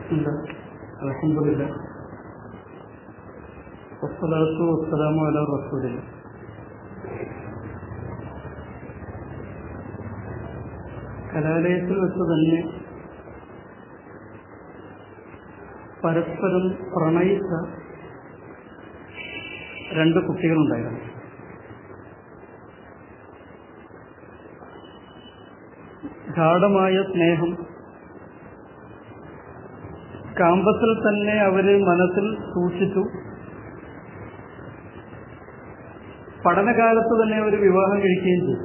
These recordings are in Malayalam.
بسم الله الحمد لله والصلاة والسلام على رسول الله കലാലയത്തിൽ വെച്ച് തന്നെ പരസ്പരം പ്രണയിച്ച രണ്ട് കുട്ടികളുണ്ടായിരുന്നു ഗാഠമായ സ്നേഹം കാമ്പസിൽ തന്നെ അവര് മനസ്സിൽ സൂക്ഷിച്ചു പഠനകാലത്ത് തന്നെ അവർ വിവാഹം കഴിക്കുകയും ചെയ്തു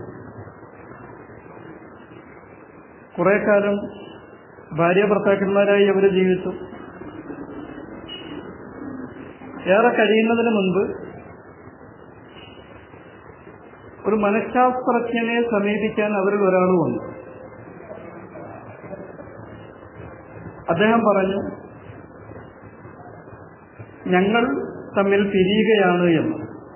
കുറെ കാലം ഭാര്യ ഭർത്താക്കന്മാരായി അവർ ജീവിച്ചു ഏറെ കഴിയുന്നതിന് മുൻപ് ഒരു മനഃശാസ്ത്രജ്ഞനെ സമീപിക്കാൻ അവരിൽ ഒരാൾ വന്നു അദ്ദേഹം പറഞ്ഞു ഞങ്ങൾ തമ്മിൽ പിരിയുകയാണ് എന്ന്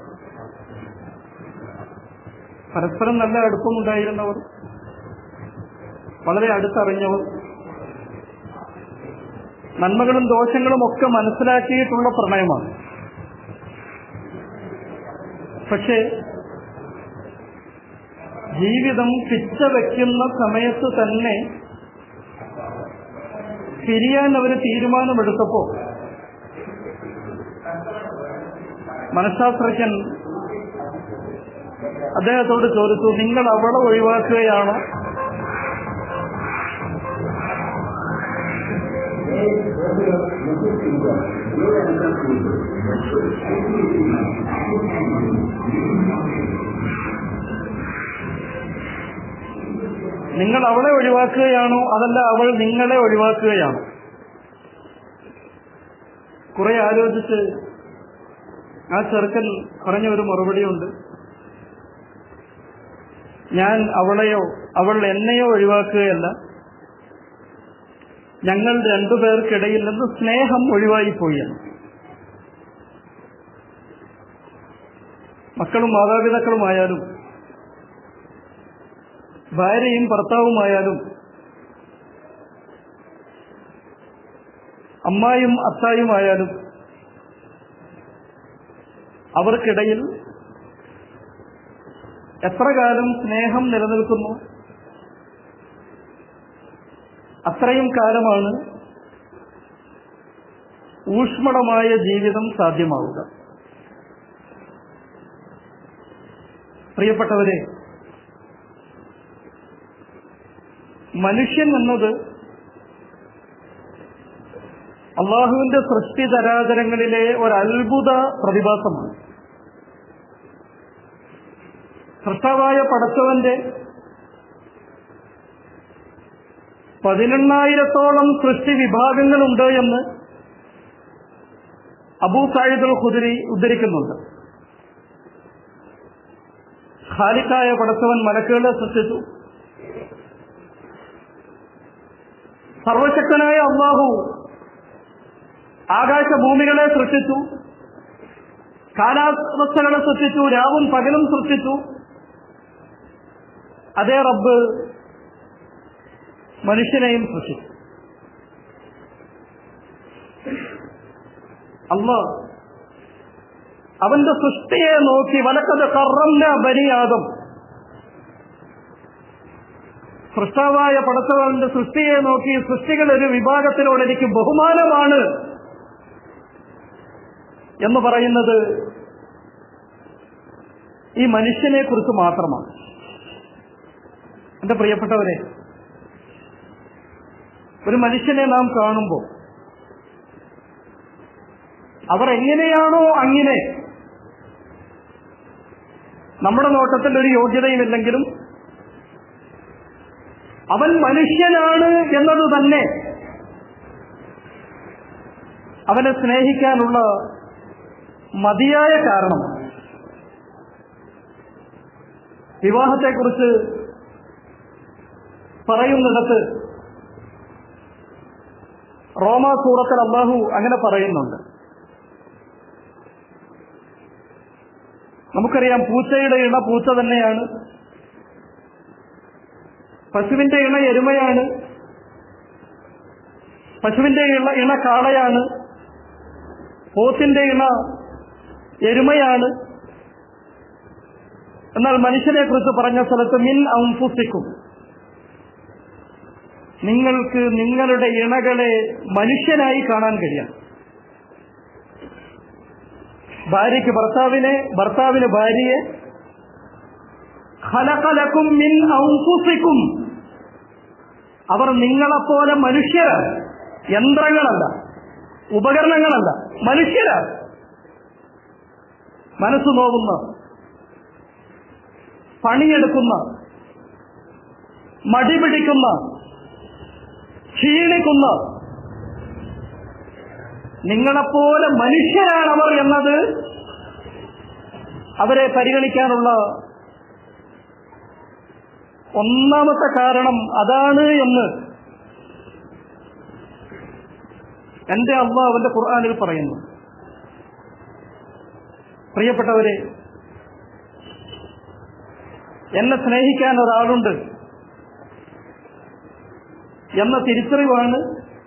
പരസ്പരം നല്ല അടുപ്പമുണ്ടായിരുന്നവർ വളരെ അടുത്തറിഞ്ഞവർ നന്മകളും ദോഷങ്ങളും ഒക്കെ മനസ്സിലാക്കിയിട്ടുള്ള പ്രണയമാണ് പക്ഷേ ജീവിതം പിച്ച വയ്ക്കുന്ന സമയത്ത് തന്നെ പിരിയാൻ അവർ തീരുമാനമെടുത്തപ്പോ മനഃശാസ്ത്രജ്ഞൻ അദ്ദേഹത്തോട് ചോദിച്ചു നിങ്ങൾ അവളെ ഒഴിവാക്കുകയാണോ നിങ്ങൾ അവളെ ഒഴിവാക്കുകയാണോ അതല്ല അവൾ നിങ്ങളെ ഒഴിവാക്കുകയാണോ കുറെ ആലോചിച്ച് ആ ചെറുക്കൻ പറഞ്ഞ ഒരു മറുപടിയുണ്ട് ഞാൻ അവളെയോ അവൾ എന്നെയോ ഒഴിവാക്കുകയല്ല ഞങ്ങൾ രണ്ടുപേർക്കിടയിൽ നിന്ന് സ്നേഹം ഒഴിവായിപ്പോയി എന്ന് മക്കളും മാതാപിതാക്കളുമായാലും ഭാര്യയും ഭർത്താവുമായാലും അമ്മായും അത്തായുമായാലും അവർക്കിടയിൽ എത്ര കാലം സ്നേഹം നിലനിൽക്കുന്നു അത്രയും കാലമാണ് ഊഷ്മളമായ ജീവിതം സാധ്യമാവുക പ്രിയപ്പെട്ടവരെ മനുഷ്യൻ എന്നത് അള്ളാഹുവിന്റെ സൃഷ്ടി ചരാചരങ്ങളിലെ ഒരു അത്ഭുത പ്രതിഭാസമാണ് സൃഷ്ടാവായ പടച്ചവന്റെ പതിനെണ്ണായിരത്തോളം സൃഷ്ടി വിഭാഗങ്ങളുണ്ട് എന്ന് അബൂ സായിദുൽ ഖുദരി ഉദ്ധരിക്കുന്നുണ്ട് ഖാലിക്കായ പടച്ചവൻ മലക്കുകളെ സൃഷ്ടിച്ചു സർവശക്തനായ അള്ളാഹു ആകാശഭൂമികളെ സൃഷ്ടിച്ചു കാലാവസ്ഥകളെ സൃഷ്ടിച്ചു രാവും പകലും സൃഷ്ടിച്ചു അതേ റബ്ബ് മനുഷ്യനെയും സൃഷ്ടിച്ചു അല്ല അവന്റെ സൃഷ്ടിയെ നോക്കി വലക്കത് കറന്ന ബനിയാദം സൃഷ്ടാവായ പടച്ചവന്റെ സൃഷ്ടിയെ നോക്കി സൃഷ്ടികൾ ഒരു വിഭാഗത്തിനോട് എനിക്ക് ബഹുമാനമാണ് എന്ന് പറയുന്നത് ഈ മനുഷ്യനെ കുറിച്ച് മാത്രമാണ് എന്റെ പ്രിയപ്പെട്ടവരെ ഒരു മനുഷ്യനെ നാം കാണുമ്പോൾ അവർ എങ്ങനെയാണോ അങ്ങനെ നമ്മുടെ നോട്ടത്തിൽ ഒരു യോഗ്യതയുമില്ലെങ്കിലും അവൻ മനുഷ്യനാണ് എന്നത് തന്നെ അവനെ സ്നേഹിക്കാനുള്ള മതിയായ കാരണമാണ് വിവാഹത്തെക്കുറിച്ച് പറയുന്നിടത്ത് റോമാ സൂറത്തിൽ അള്ളാഹു അങ്ങനെ പറയുന്നുണ്ട് നമുക്കറിയാം പൂച്ചയുടെ ഇണ പൂച്ച തന്നെയാണ് പശുവിന്റെ ഇണ എരുമയാണ് പശുവിന്റെ ഇണ ഇണ കാളയാണ് പോത്തിന്റെ ഇണ എരുമയാണ് എന്നാൽ മനുഷ്യനെ കുറിച്ച് പറഞ്ഞ സ്ഥലത്ത് മിൻ ഔംഫുസിക്കും നിങ്ങൾക്ക് നിങ്ങളുടെ ഇണകളെ മനുഷ്യനായി കാണാൻ കഴിയാം ഭാര്യയ്ക്ക് ഭർത്താവിനെ ഭർത്താവിന് ഭാര്യയെ ഖലഖലക്കും മിൻ ഔംഫുസിക്കും അവർ നിങ്ങളെപ്പോലെ മനുഷ്യരാണ് യന്ത്രങ്ങളല്ല ഉപകരണങ്ങളല്ല മനുഷ്യരാണ് മനസ്സ് നോവുന്ന പണിയെടുക്കുന്ന മടി പിടിക്കുന്ന ക്ഷീണിക്കുന്ന നിങ്ങളെപ്പോലെ മനുഷ്യരാണവർ എന്നത് അവരെ പരിഗണിക്കാനുള്ള ഒന്നാമത്തെ കാരണം അതാണ് എന്ന് എന്റെ അള്ള അവന്റെ ഖുർആാനിൽ പറയുന്നു പ്രിയപ്പെട്ടവരെ എന്നെ സ്നേഹിക്കാൻ ഒരാളുണ്ട് എന്ന തിരിച്ചറിവാണ്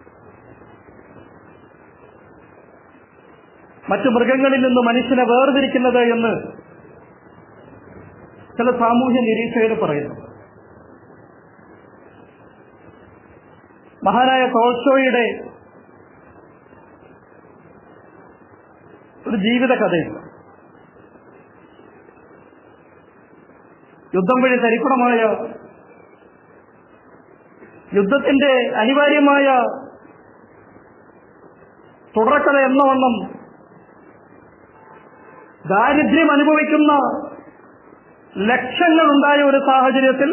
മറ്റു മൃഗങ്ങളിൽ നിന്ന് മനുഷ്യനെ വേർതിരിക്കുന്നത് എന്ന് ചില സാമൂഹ്യ നിരീക്ഷകർ പറയുന്നു മഹാനായ ടോൾസ്റ്റോയുടെ ഒരു ജീവിത കഥയുണ്ട് യുദ്ധം വഴി തരിപ്പണമായ യുദ്ധത്തിന്റെ അനിവാര്യമായ തുടർക്കഥ എന്ന വണ്ണം ദാരിദ്ര്യം അനുഭവിക്കുന്ന ലക്ഷങ്ങളുണ്ടായ ഒരു സാഹചര്യത്തിൽ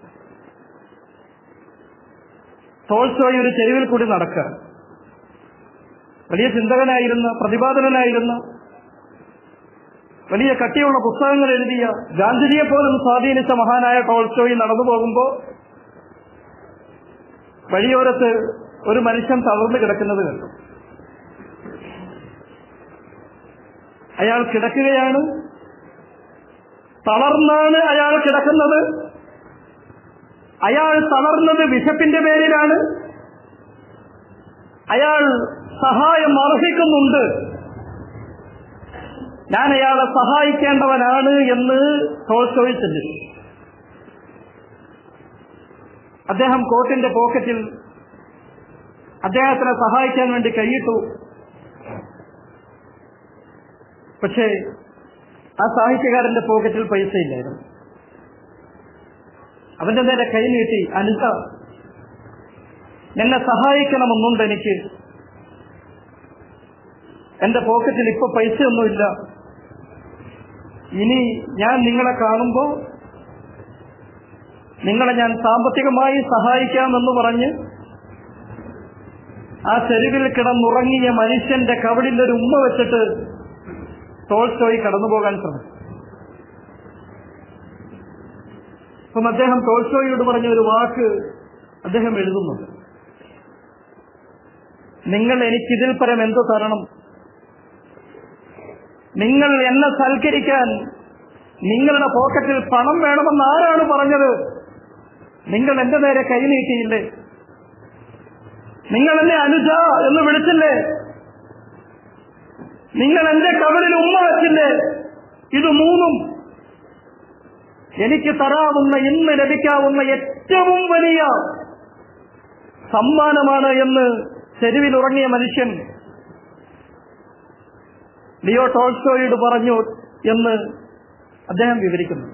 ടോൾസ്റ്റോയ് ഒരു ചെരുവിൽ കൂടി നടക്കുക വലിയ ചിന്തകനായിരുന്ന പ്രതിപാദനനായിരുന്ന വലിയ കട്ടിയുള്ള പുസ്തകങ്ങൾ എഴുതിയ ഗാന്ധിജിയെ പോലും സ്വാധീനിച്ച മഹാനായ ടോൾസ്റ്റോയി നടന്നു പോകുമ്പോൾ വഴിയോരത്ത് ഒരു മനുഷ്യൻ തളർന്നു കിടക്കുന്നത് കണ്ടു അയാൾ കിടക്കുകയാണ് തളർന്നാണ് അയാൾ കിടക്കുന്നത് അയാൾ തളർന്നത് വിശപ്പിന്റെ പേരിലാണ് അയാൾ സഹായം അർഹിക്കുന്നുണ്ട് ഞാൻ അയാളെ സഹായിക്കേണ്ടവനാണ് എന്ന് ടോൾസ്റ്റോയി ചിന്തിച്ചു അദ്ദേഹം കോട്ടിന്റെ പോക്കറ്റിൽ അദ്ദേഹത്തിനെ സഹായിക്കാൻ വേണ്ടി കൈയിട്ടു പക്ഷേ ആ സാഹിത്യകാരന്റെ പോക്കറ്റിൽ പൈസ ഇല്ലായിരുന്നു അവന്റെ നേരെ കൈ നീട്ടി അനുജ എന്നെ സഹായിക്കണമെന്നുണ്ട് എനിക്ക് എന്റെ പോക്കറ്റിൽ ഇപ്പൊ പൈസയൊന്നുമില്ല ഇനി ഞാൻ നിങ്ങളെ കാണുമ്പോൾ നിങ്ങളെ ഞാൻ സാമ്പത്തികമായി സഹായിക്കാമെന്ന് പറഞ്ഞ് ആ തെരുവിൽ കിടന്നുറങ്ങിയ മനുഷ്യന്റെ കവളിൽ ഒരു ഉമ്മ വെച്ചിട്ട് ടോൾസ്റ്റോയി കടന്നുപോകാൻ ശ്രമിച്ചു അപ്പം അദ്ദേഹം ടോൾസ്റ്റോയോട് പറഞ്ഞ ഒരു വാക്ക് അദ്ദേഹം എഴുതുന്നുണ്ട് നിങ്ങൾ എനിക്കിതിൽ പരം എന്തു തരണം നിങ്ങൾ എന്നെ സൽക്കരിക്കാൻ നിങ്ങളുടെ പോക്കറ്റിൽ പണം വേണമെന്ന് ആരാണ് പറഞ്ഞത് നിങ്ങൾ എന്റെ നേരെ കൈ നീട്ടിയില്ലേ നിങ്ങൾ എന്നെ അനുജ എന്ന് വിളിച്ചില്ലേ നിങ്ങൾ എന്റെ കവലിൽ ഉമ്മ വച്ചില്ലേ ഇത് മൂന്നും എനിക്ക് തരാവുന്ന ഇന്ന് ലഭിക്കാവുന്ന ഏറ്റവും വലിയ സമ്മാനമാണ് എന്ന് തെരുവിലുറങ്ങിയ മനുഷ്യൻ ലിയോ ടോൾസ്റ്റോയോട് പറഞ്ഞു എന്ന് അദ്ദേഹം വിവരിക്കുന്നുണ്ട്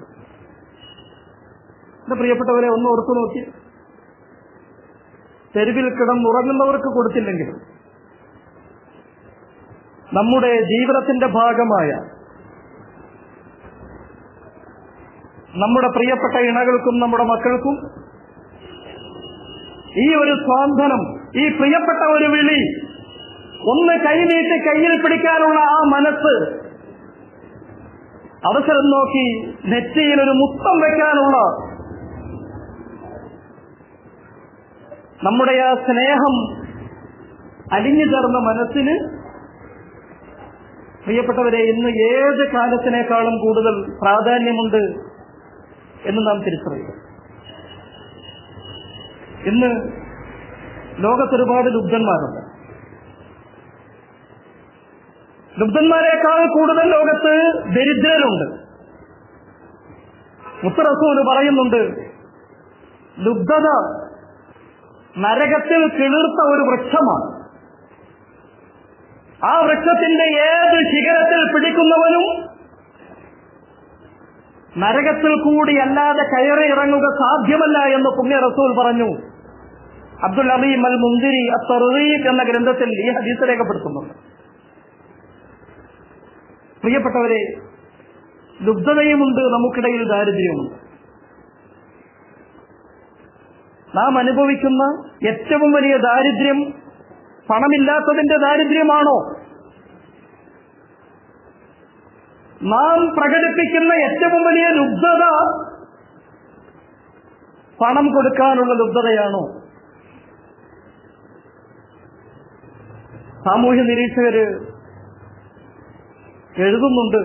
എന്റെ പ്രിയപ്പെട്ടവരെ ഒന്ന് ഓർത്തു നോക്കി തെരുവിൽ കിടന്നുറങ്ങുന്നവർക്ക് കൊടുത്തില്ലെങ്കിലും നമ്മുടെ ജീവിതത്തിന്റെ ഭാഗമായ നമ്മുടെ പ്രിയപ്പെട്ട ഇണകൾക്കും നമ്മുടെ മക്കൾക്കും ഈ ഒരു സ്വാന്തനം ഈ പ്രിയപ്പെട്ട ഒരു വിളി ഒന്ന് കൈനീട്ടി കയ്യിൽ പിടിക്കാനുള്ള ആ മനസ്സ് അവസരം നോക്കി നെറ്റിയിൽ ഒരു മുത്തം വെക്കാനുള്ള നമ്മുടെ ആ സ്നേഹം അലിഞ്ഞു ചേർന്ന മനസ്സിന് പ്രിയപ്പെട്ടവരെ ഇന്ന് ഏത് കാലത്തിനേക്കാളും കൂടുതൽ പ്രാധാന്യമുണ്ട് എന്ന് നാം തിരിച്ചറിയുക ഇന്ന് ലോകത്തൊരുപാട് ലുബ്ധന്മാരുണ്ട് ലുബ്ധന്മാരെക്കാൾ കൂടുതൽ ലോകത്ത് ദരിദ്രരുണ്ട് മുത്തറസൂല് പറയുന്നുണ്ട് ലുബ്ധത നരകത്തിൽ കിളിർത്ത ഒരു വൃക്ഷമാണ് ആ വൃക്ഷത്തിന്റെ ഏത് ശിഖരത്തിൽ പിടിക്കുന്നവനും നരകത്തിൽ കൂടി അല്ലാതെ കയറി ഇറങ്ങുക സാധ്യമല്ല എന്ന് പുണ്യ റസൂൽ പറഞ്ഞു അബ്ദുൽ അലീം അൽ മുന്തിരി അത്തറീഖ് എന്ന ഗ്രന്ഥത്തിൽ ഈ ഹദീസ് രേഖപ്പെടുത്തുന്നുണ്ട് പ്രിയപ്പെട്ടവരെ ലുബ്ധതയുമുണ്ട് നമുക്കിടയിൽ ദാരിദ്ര്യമുണ്ട് നാം അനുഭവിക്കുന്ന ഏറ്റവും വലിയ ദാരിദ്ര്യം പണമില്ലാത്തതിന്റെ ദാരിദ്ര്യമാണോ നാം പ്രകടിപ്പിക്കുന്ന ഏറ്റവും വലിയ ലുബ്ധത പണം കൊടുക്കാനുള്ള ലുബ്ധതയാണോ സാമൂഹ്യ നിരീക്ഷകര് എഴുതുന്നുണ്ട്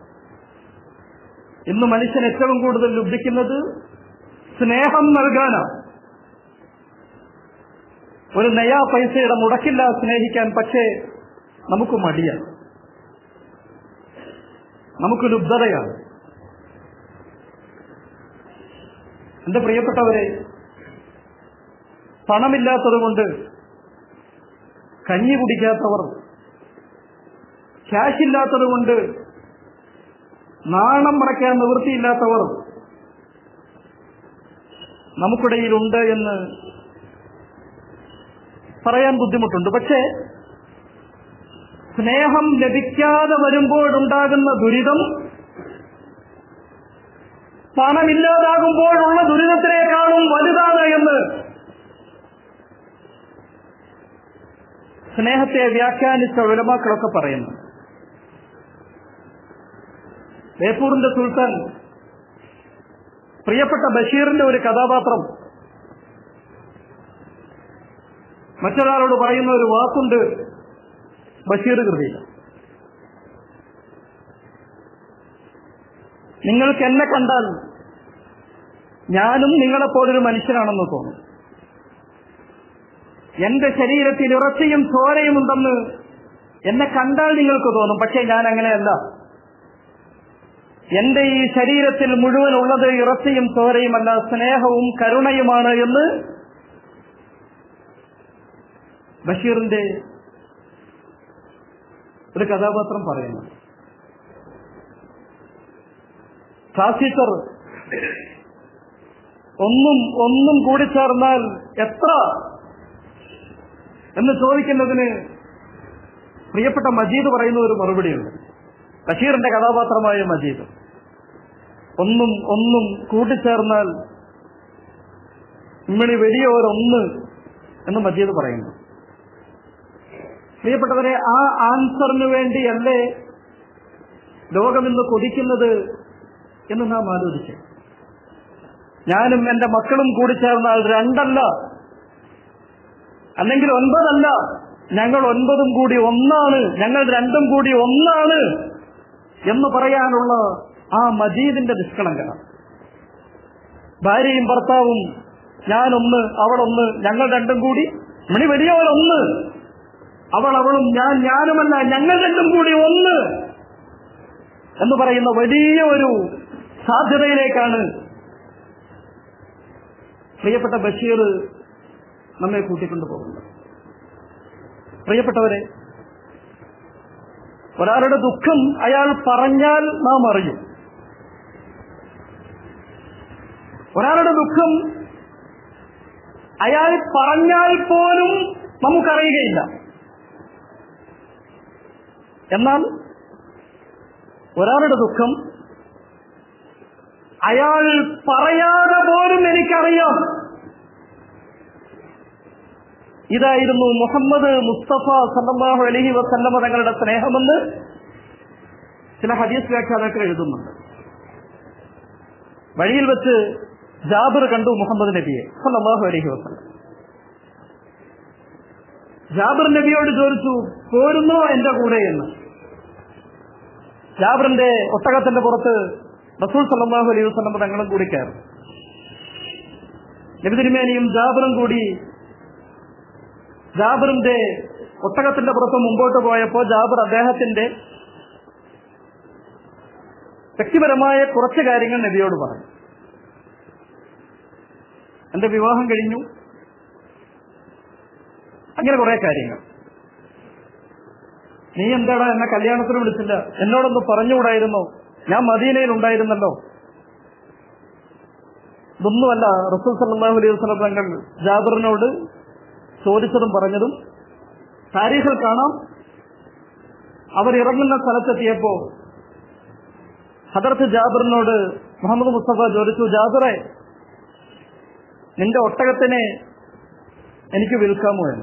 ഇന്ന് മനുഷ്യൻ ഏറ്റവും കൂടുതൽ ലുബ്ധിക്കുന്നത് സ്നേഹം നൽകാനാണ് ഒരു നയാ പൈസയുടെ മുടക്കില്ല സ്നേഹിക്കാൻ പക്ഷേ നമുക്ക് മടിയാണ് നമുക്ക് ലുബ്ധതയാണ് എന്റെ പ്രിയപ്പെട്ടവരെ പണമില്ലാത്തതുകൊണ്ട് കഞ്ഞി കുടിക്കാത്തവർ ക്യാഷ് ഇല്ലാത്തതുകൊണ്ട് നാണം മറയ്ക്കാൻ നിവൃത്തിയില്ലാത്തവർ നമുക്കിടയിലുണ്ട് എന്ന് പറയാൻ ബുദ്ധിമുട്ടുണ്ട് പക്ഷേ സ്നേഹം ലഭിക്കാതെ വരുമ്പോഴുണ്ടാകുന്ന ദുരിതം പണമില്ലാതാകുമ്പോഴുള്ള ദുരിതത്തിനേക്കാളും വലുതാണ് എന്ന് സ്നേഹത്തെ വ്യാഖ്യാനിച്ച ഉലമാക്കളൊക്കെ പറയുന്നു ബേപ്പൂറിന്റെ സുൽത്താൻ പ്രിയപ്പെട്ട ബഷീറിന്റെ ഒരു കഥാപാത്രം മറ്റൊരാളോട് പറയുന്ന ഒരു വാക്കുണ്ട് ബഷീർ കൃതിയിൽ നിങ്ങൾക്ക് എന്നെ കണ്ടാൽ ഞാനും നിങ്ങളെപ്പോലൊരു മനുഷ്യനാണെന്ന് തോന്നും എന്റെ ശരീരത്തിൽ ഇറച്ചിയും ചോരയും ഉണ്ടെന്ന് എന്നെ കണ്ടാൽ നിങ്ങൾക്ക് തോന്നും പക്ഷേ ഞാൻ അങ്ങനെയല്ല എന്റെ ഈ ശരീരത്തിൽ മുഴുവൻ ഉള്ളത് ഇറച്ചിയും ചോരയുമല്ല സ്നേഹവും കരുണയുമാണ് എന്ന് ബഷീറിന്റെ ഒരു കഥാപാത്രം പറയുന്നു ക്ലാസിക്കർ ഒന്നും ഒന്നും കൂടിച്ചേർന്നാൽ എത്ര എന്ന് ചോദിക്കുന്നതിന് പ്രിയപ്പെട്ട മജീദ് പറയുന്ന ഒരു മറുപടിയുണ്ട് ബഷീറിന്റെ കഥാപാത്രമായ മജീദ് ഒന്നും ഒന്നും കൂട്ടിച്ചേർന്നാൽ ഇമ്മിണി വലിയൊരൊന്ന് എന്ന് മജീദ് പറയുന്നു പ്രിയപ്പെട്ടവരെ ആ ആൻസറിന് വേണ്ടിയല്ലേ ലോകമിന്ന് കൊതിക്കുന്നത് എന്ന് നാം ആലോചിച്ചു ഞാനും എന്റെ മക്കളും കൂടി ചേർന്നാൽ രണ്ടല്ല അല്ലെങ്കിൽ ഒൻപതല്ല ഞങ്ങൾ ഒൻപതും കൂടി ഒന്നാണ് ഞങ്ങൾ രണ്ടും കൂടി ഒന്നാണ് എന്ന് പറയാനുള്ള ആ മജീദിന്റെ നിഷ്കളങ്കത ഭാര്യയും ഭർത്താവും ഞാനൊന്ന് അവളൊന്ന് ഞങ്ങൾ രണ്ടും കൂടി മണി വലിയവളൊന്ന് അവൾ അവളും ഞാൻ ഞാനുമല്ല ഞങ്ങൾ രണ്ടും കൂടി ഒന്ന് എന്ന് പറയുന്ന വലിയ ഒരു സാധ്യതയിലേക്കാണ് പ്രിയപ്പെട്ട ബഷീർ നമ്മെ കൂട്ടിക്കൊണ്ടു പോകുന്നത് പ്രിയപ്പെട്ടവരെ ഒരാളുടെ ദുഃഖം അയാൾ പറഞ്ഞാൽ നാം അറിയും ഒരാളുടെ ദുഃഖം അയാൾ പറഞ്ഞാൽ പോലും നമുക്കറിയുകയില്ല എന്നാൽ ഒരാളുടെ ദുഃഖം അയാൾ പറയാതെ പോലും എനിക്കറിയാം ഇതായിരുന്നു മുഹമ്മദ് മുസ്തഫ സല്ലാഹു അലഹി വസല്ലമ തങ്ങളുടെ സ്നേഹമെന്ന് ചില ഹദീസ് വ്യാഖ്യാതാക്കൾ എഴുതുന്നുണ്ട് വഴിയിൽ വെച്ച് ജാബിർ കണ്ടു മുഹമ്മദ് നബിയെ സല്ലാഹു അലഹി വസല്ലം ജാബിർ നബിയോട് ചോദിച്ചു പോരുന്നോ എന്റെ കൂടെ എന്ന് ജാബിറിന്റെ ഒട്ടകത്തിന്റെ പുറത്ത് റസൂൽ സല്ലാഹു അലൈഹി വസ്ലം തങ്ങളും കൂടി കയറും നബി തിരുമേനിയും ജാബിറും കൂടി ജാബിറിന്റെ ഒട്ടകത്തിന്റെ പുറത്ത് മുമ്പോട്ട് പോയപ്പോൾ ജാബിർ അദ്ദേഹത്തിന്റെ വ്യക്തിപരമായ കുറച്ച് കാര്യങ്ങൾ നബിയോട് പറഞ്ഞു എന്റെ വിവാഹം കഴിഞ്ഞു അങ്ങനെ കുറെ കാര്യങ്ങൾ നീ എന്താടാ എന്നെ കല്യാണത്തിന് വിളിച്ചില്ല എന്നോടൊന്ന് പറഞ്ഞുകൂടായിരുന്നോ ഞാൻ മദീനയിൽ ഉണ്ടായിരുന്നല്ലോ ഇതൊന്നുമല്ല റസൂൽ സല്ലാഹു അലൈഹി വസ്ലം തങ്ങൾ ജാബിറിനോട് ചോദിച്ചതും പറഞ്ഞതും താരീഖിൽ കാണാം അവർ ഇറങ്ങുന്ന സ്ഥലത്തെത്തിയപ്പോ ഹദർത്ത് ജാബിറിനോട് മുഹമ്മദ് മുസ്തഫ ചോദിച്ചു ജാബിറെ നിന്റെ ഒട്ടകത്തിനെ എനിക്ക് വിൽക്കാമോ എന്ന്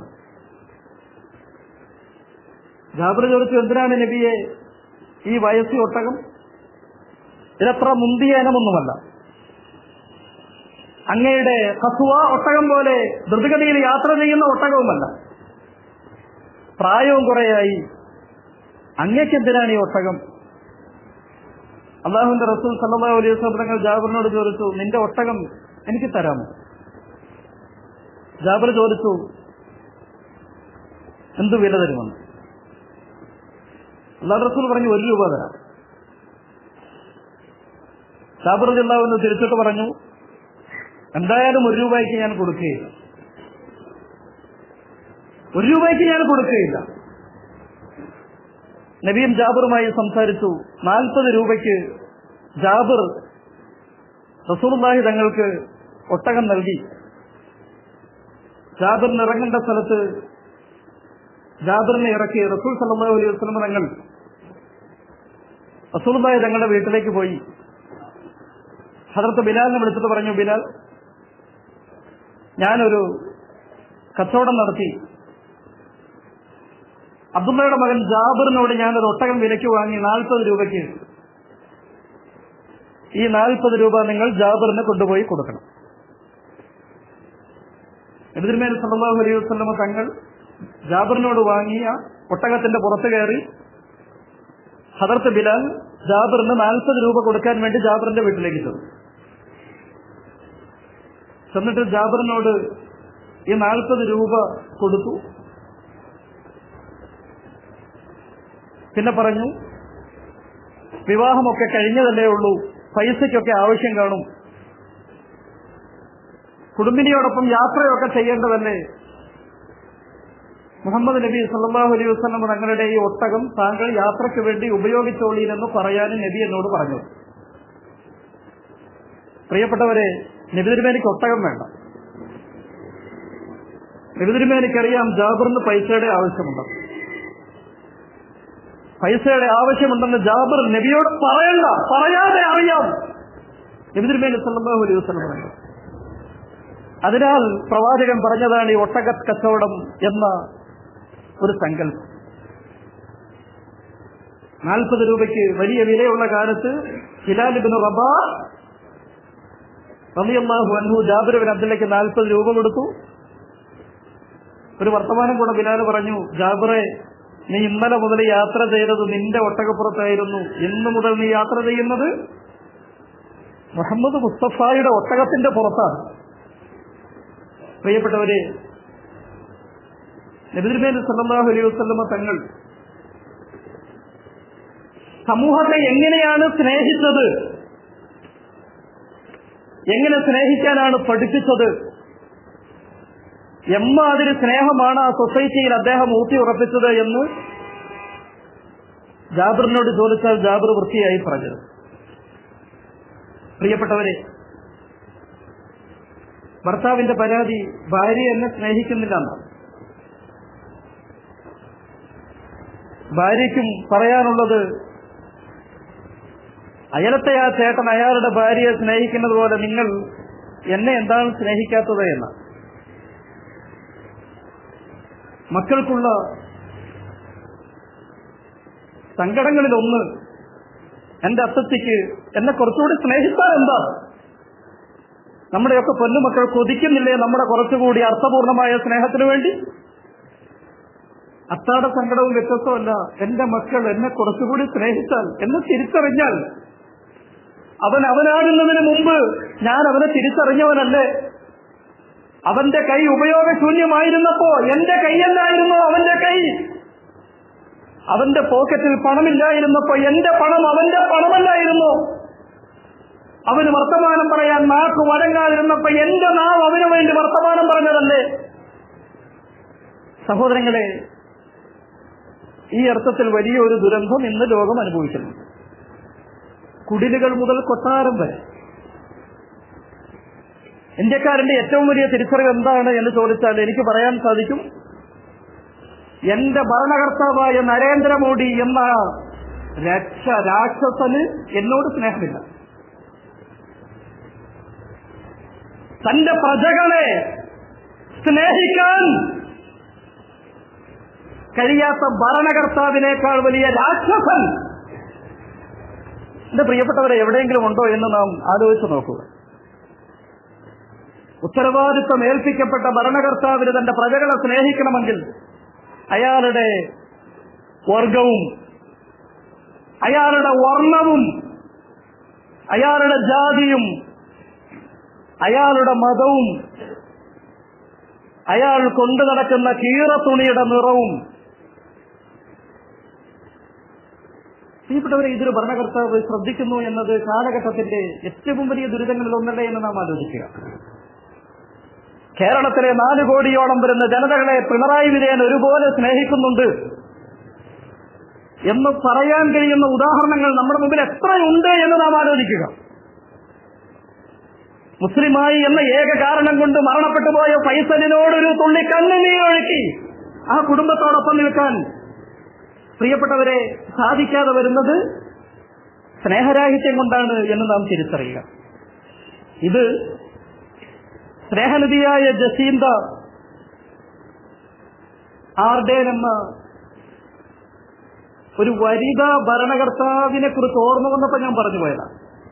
ജാബിർ ചോദിച്ചു എന്തിനാണ് നബിയെ ഈ വയസ്സി ഒട്ടകം ഇതത്ര മുന്തിയ ഇനമൊന്നുമല്ല അങ്ങയുടെ കസുവ ഒട്ടകം പോലെ ദ്രുതഗതിയിൽ യാത്ര ചെയ്യുന്ന ഒട്ടകവുമല്ല പ്രായവും കുറെയായി അങ്ങേക്കെന്തിനാണ് ഈ ഒട്ടകം അള്ളാഹുവിന്റെ റസൂൽ സല്ലാ അലൈഹി സ്വലങ്ങൾ ജാബിറിനോട് ചോദിച്ചു നിന്റെ ഒട്ടകം എനിക്ക് തരാമോ ജാബിർ ചോദിച്ചു എന്തു വില തരുമെന്ന് അള്ളാഹു റസൂൽ പറഞ്ഞു ഒരു രൂപ തരാം ജാബിർ ജില്ലാവെന്ന് തിരിച്ചിട്ട് പറഞ്ഞു എന്തായാലും ഒരു രൂപയ്ക്ക് ഞാൻ കൊടുക്കുകയില്ല ഒരു രൂപയ്ക്ക് ഞാൻ കൊടുക്കുകയില്ല നബീം ജാബിറുമായി സംസാരിച്ചു നാൽപ്പത് രൂപയ്ക്ക് ജാബിർ റസൂർലാഹി തങ്ങൾക്ക് ഒട്ടകം നൽകി ജാബിറിന് ഇറങ്ങേണ്ട സ്ഥലത്ത് ജാബിറിനെ ഇറക്കി റസൂൽ സല്ലാ അലൈഹി വസ്ലമ തങ്ങൾ റസൂർലാഹി തങ്ങളുടെ വീട്ടിലേക്ക് പോയി ഹജറത്ത് ബിലാലിനെ വിളിച്ചിട്ട് പറഞ്ഞു ബിലാൽ ഞാനൊരു കച്ചവടം നടത്തി അബ്ദുള്ളയുടെ മകൻ ജാബിറിനോട് ഞാനൊരു ഒട്ടകം വിലയ്ക്ക് വാങ്ങി നാൽപ്പത് രൂപയ്ക്ക് ഈ നാൽപ്പത് രൂപ നിങ്ങൾ ജാബിറിന് കൊണ്ടുപോയി കൊടുക്കണം എതിർമേൽ സല്ലാഹു അലൈഹി വസ്ലമ തങ്ങൾ ജാബിറിനോട് വാങ്ങിയ ഒട്ടകത്തിന്റെ പുറത്ത് കയറി ഹദർത്ത് ബിലാൽ ജാബിറിന് നാൽപ്പത് രൂപ കൊടുക്കാൻ വേണ്ടി ജാബിറിന്റെ വീട്ടിലേക്ക് ചെന്നു ചെന്നിട്ട് ജാബിറിനോട് ഈ നാൽപ്പത് രൂപ കൊടുത്തു പിന്നെ പറഞ്ഞു വിവാഹമൊക്കെ കഴിഞ്ഞതല്ലേ ഉള്ളൂ പൈസയ്ക്കൊക്കെ ആവശ്യം കാണും കുടുംബിനിയോടൊപ്പം യാത്രയൊക്കെ ചെയ്യേണ്ടതല്ലേ മുഹമ്മദ് നബി സല്ലാഹു അലൈഹി വസ്ലം തങ്ങളുടെ ഈ ഒട്ടകം താങ്കൾ യാത്രയ്ക്ക് വേണ്ടി ഉപയോഗിച്ചോളീനെന്ന് പറയാനും നബി എന്നോട് പറഞ്ഞു പ്രിയപ്പെട്ടവരെ നബിതിരുമേനിക്ക് ഒട്ടകം വേണ്ട നബിതിരുമേനിക്കറിയാം ജാബിറിന് പൈസയുടെ ആവശ്യമുണ്ട് പൈസയുടെ ആവശ്യമുണ്ടെന്ന് ജാബിർ നബിയോട് പറയണ്ട പറയാതെ അറിയാം നബിതിരുമേനി സല്ലാഹു അലൈഹി വസ്ലം പറഞ്ഞു അതിനാൽ പ്രവാചകൻ പറഞ്ഞതാണ് ഈ ഒട്ടക കച്ചവടം എന്ന ഒരു സങ്കല്പം നാൽപ്പത് രൂപയ്ക്ക് വലിയ വിലയുള്ള കാലത്ത് ഹിലാലിബിന് റബാ റബിയല്ലാഹു അൻഹു ജാബിർ അബ്ദുല്ലയ്ക്ക് നാൽപ്പത് രൂപ കൊടുത്തു ഒരു വർത്തമാനം കൂടെ ബിലാൽ പറഞ്ഞു ജാബിറെ നീ ഇന്നലെ മുതൽ യാത്ര ചെയ്തത് നിന്റെ ഒട്ടകപ്പുറത്തായിരുന്നു ഇന്നു മുതൽ നീ യാത്ര ചെയ്യുന്നത് മുഹമ്മദ് മുസ്തഫായുടെ ഒട്ടകത്തിന്റെ പുറത്താണ് പ്രിയപ്പെട്ടവരെ നബിദിർമേൽ സല്ലാഹു അലൈഹി വസ്ലമ തങ്ങൾ സമൂഹത്തെ എങ്ങനെയാണ് സ്നേഹിച്ചത് എങ്ങനെ സ്നേഹിക്കാനാണ് പഠിപ്പിച്ചത് എമ്മാതിരി സ്നേഹമാണ് ആ സൊസൈറ്റിയിൽ അദ്ദേഹം ഊട്ടി ഉറപ്പിച്ചത് എന്ന് ജാബിറിനോട് ചോദിച്ചാൽ ജാബിർ വൃത്തിയായി പറഞ്ഞത് പ്രിയപ്പെട്ടവരെ ഭർത്താവിന്റെ പരാതി ഭാര്യ എന്നെ സ്നേഹിക്കുന്നില്ല എന്നാണ് ഭാര്യയ്ക്കും പറയാനുള്ളത് അയലത്തെ ആ ചേട്ടൻ അയാളുടെ ഭാര്യയെ സ്നേഹിക്കുന്നത് പോലെ നിങ്ങൾ എന്നെ എന്താണ് സ്നേഹിക്കാത്തത് എന്ന് മക്കൾക്കുള്ള സങ്കടങ്ങളിലൊന്ന് എന്റെ അത്തത്തിക്ക് എന്നെ കുറച്ചുകൂടി സ്നേഹിച്ചാൽ എന്താ നമ്മുടെയൊക്കെ പൊന്നുമക്കൾ കൊതിക്കുന്നില്ലേ നമ്മുടെ കുറച്ചുകൂടി അർത്ഥപൂർണമായ സ്നേഹത്തിന് വേണ്ടി അത്താടെ സങ്കടവും വ്യത്യസ്തമല്ല എന്റെ മക്കൾ എന്നെ കുറച്ചുകൂടി സ്നേഹിച്ചാൽ എന്നെ തിരിച്ചറിഞ്ഞാൽ അവൻ അവനാകുന്നതിന് മുമ്പ് ഞാൻ അവനെ തിരിച്ചറിഞ്ഞവനല്ലേ അവന്റെ കൈ ഉപയോഗശൂന്യമായിരുന്നപ്പോ എന്റെ കൈയല്ലായിരുന്നു അവന്റെ കൈ അവന്റെ പോക്കറ്റിൽ പണമില്ലായിരുന്നപ്പോ എന്റെ പണം അവന്റെ പണമല്ലായിരുന്നു അവന് വർത്തമാനം പറയാൻ നാക്ക് വഴങ്ങാതിരുന്നപ്പോ എന്റെ നാവ് അവന് വേണ്ടി വർത്തമാനം പറഞ്ഞതല്ലേ സഹോദരങ്ങളെ ഈ അർത്ഥത്തിൽ വലിയൊരു ദുരന്തം ഇന്ന് ലോകം അനുഭവിക്കുന്നു കുടിലുകൾ മുതൽ കൊട്ടാരം വരെ ഇന്ത്യക്കാരന്റെ ഏറ്റവും വലിയ തിരിച്ചറിവ് എന്താണ് എന്ന് ചോദിച്ചാൽ എനിക്ക് പറയാൻ സാധിക്കും എന്റെ ഭരണകർത്താവായ നരേന്ദ്രമോദി എന്ന രക്ഷ രാക്ഷസന് എന്നോട് സ്നേഹമില്ല തന്റെ പ്രജകളെ സ്നേഹിക്കാൻ കഴിയാത്ത ഭരണകർത്താവിനേക്കാൾ വലിയ രാക്ഷസൻ എന്റെ പ്രിയപ്പെട്ടവരെ എവിടെയെങ്കിലും ഉണ്ടോ എന്ന് നാം ആലോചിച്ച് നോക്കുക ഉത്തരവാദിത്വം ഏൽപ്പിക്കപ്പെട്ട ഭരണകർത്താവിന് തന്റെ പ്രജകളെ സ്നേഹിക്കണമെങ്കിൽ അയാളുടെ വർഗവും അയാളുടെ വർണ്ണവും അയാളുടെ ജാതിയും അയാളുടെ മതവും അയാൾ കൊണ്ടു നടക്കുന്ന കീറത്തുണിയുടെ നിറവും പ്രിയപ്പെട്ടവരെ ഇതൊരു ഭരണകർത്താവ് ശ്രദ്ധിക്കുന്നു എന്നത് കാലഘട്ടത്തിന്റെ ഏറ്റവും വലിയ ദുരിതങ്ങളിൽ ഒന്നല്ലേ എന്ന് നാം ആലോചിക്കുക കേരളത്തിലെ നാല് കോടിയോളം വരുന്ന ജനതകളെ പിണറായി വിജയൻ ഒരുപോലെ സ്നേഹിക്കുന്നുണ്ട് എന്ന് പറയാൻ കഴിയുന്ന ഉദാഹരണങ്ങൾ നമ്മുടെ മുമ്പിൽ എത്രയുണ്ട് എന്ന് നാം ആലോചിക്കുക മുസ്ലിമായി എന്ന ഏക കാരണം കൊണ്ട് മരണപ്പെട്ടു പോയ ഫൈസലിനോടൊരു തുള്ളി കണ്ണുനീരൊഴുക്കി ആ കുടുംബത്തോടൊപ്പം നിൽക്കാൻ പ്രിയപ്പെട്ടവരെ സാധിക്കാതെ വരുന്നത് സ്നേഹരാഹിത്യം കൊണ്ടാണ് എന്ന് നാം തിരിച്ചറിയുക ഇത് സ്നേഹനിധിയായ ജസീന്ത ആർഡേൻ എന്ന ഒരു വനിത ഭരണകർത്താവിനെ കുറിച്ച് ഓർമ്മ വന്നപ്പോൾ ഞാൻ പറഞ്ഞു പോയതാണ്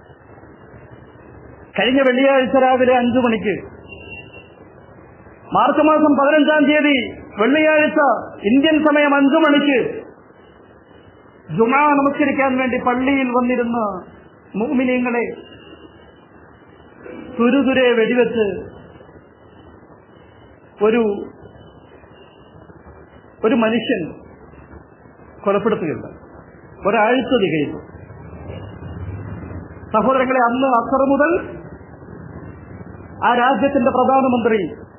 കഴിഞ്ഞ വെള്ളിയാഴ്ച രാവിലെ അഞ്ചു മണിക്ക് മാർച്ച് മാസം പതിനഞ്ചാം തീയതി വെള്ളിയാഴ്ച ഇന്ത്യൻ സമയം അഞ്ചു മണിക്ക് ജുമാ നമസ്കരിക്കാൻ വേണ്ടി പള്ളിയിൽ വന്നിരുന്ന മുഅ്മിനീങ്ങളെ തുരുതുരെ വെടിവെച്ച് ഒരു ഒരു മനുഷ്യൻ കൊലപ്പെടുത്തുകയുണ്ട് ഒരാഴ്ച തികയുന്നു സഹോദരങ്ങളെ അന്ന് അസർ മുതൽ ആ രാജ്യത്തിന്റെ പ്രധാനമന്ത്രി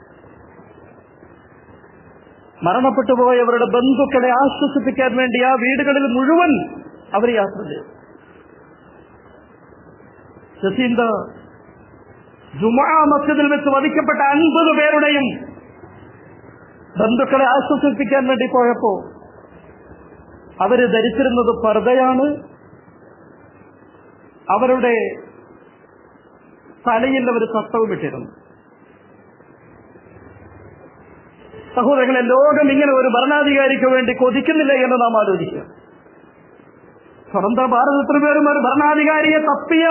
മരണപ്പെട്ടു പോയവരുടെ ബന്ധുക്കളെ ആശ്വസിപ്പിക്കാൻ വേണ്ടി ആ വീടുകളിൽ മുഴുവൻ അവർ യാത്ര ചെയ്തു ജസീന്ത ജുമാ മസ്ജിദിൽ വെച്ച് വധിക്കപ്പെട്ട അൻപത് പേരുടെയും ബന്ധുക്കളെ ആശ്വസിപ്പിക്കാൻ വേണ്ടി പോയപ്പോ അവര് ധരിച്ചിരുന്നത് പർദ്ദയാണ് അവരുടെ തലയിൽ അവർ തട്ടവും ഇട്ടിരുന്നു സഹോദരങ്ങളെ ലോകം ഇങ്ങനെ ഒരു ഭരണാധികാരിക്ക് വേണ്ടി കൊതിക്കുന്നില്ല എന്ന് നാം ആലോചിക്കുക സ്വതന്ത്ര ഭാരതത്തിൽ പേരും ഒരു ഭരണാധികാരിയെ തപ്പിയ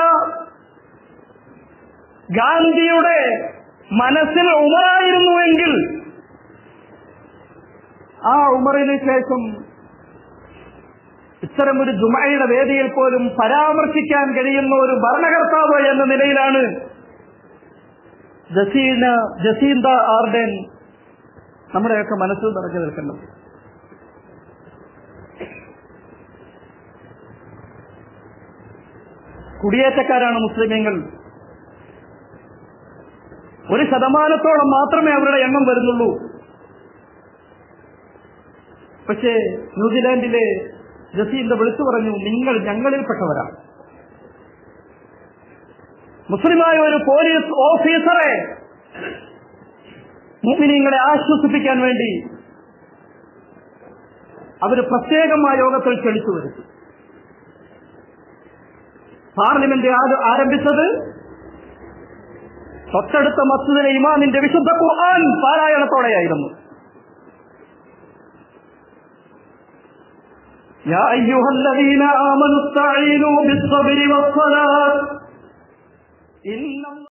ഗാന്ധിയുടെ മനസ്സിൽ ഉമറായിരുന്നുവെങ്കിൽ ആ ഉമറിന് ശേഷം ഇത്തരം ഒരു ജുമയുടെ വേദിയിൽ പോലും പരാമർശിക്കാൻ കഴിയുന്ന ഒരു ഭരണകർത്താവ് എന്ന നിലയിലാണ് ജസീന ജസീന്ത ആർഡൻ നമ്മുടെയൊക്കെ മനസ്സിൽ നിറഞ്ഞു നിൽക്കുന്നത് കുടിയേറ്റക്കാരാണ് മുസ്ലിമീങ്ങൾ ഒരു ശതമാനത്തോളം മാത്രമേ അവരുടെ എണ്ണം വരുന്നുള്ളൂ പക്ഷേ ന്യൂസിലാൻഡിലെ ജസീന്ത വിളിച്ചു പറഞ്ഞു നിങ്ങൾ ഞങ്ങളിൽപ്പെട്ടവരാണ് മുസ്ലിമായ ഒരു പോലീസ് ഓഫീസറെ മുസ്ലിങ്ങളെ ആശ്വസിപ്പിക്കാൻ വേണ്ടി അവര് പ്രത്യേകമായ യോഗത്തിൽ ക്ഷണിച്ചു വരുത്തി പാർലമെന്റ് ആരംഭിച്ചത് തൊട്ടടുത്ത മസ്ജിദിലെ ഇമാമിന്റെ വിശുദ്ധ ഖുർആൻ പാരായണത്തോടെയായിരുന്നു يا أيها الذين آمنوا استعينوا بالصبر والصلاة إن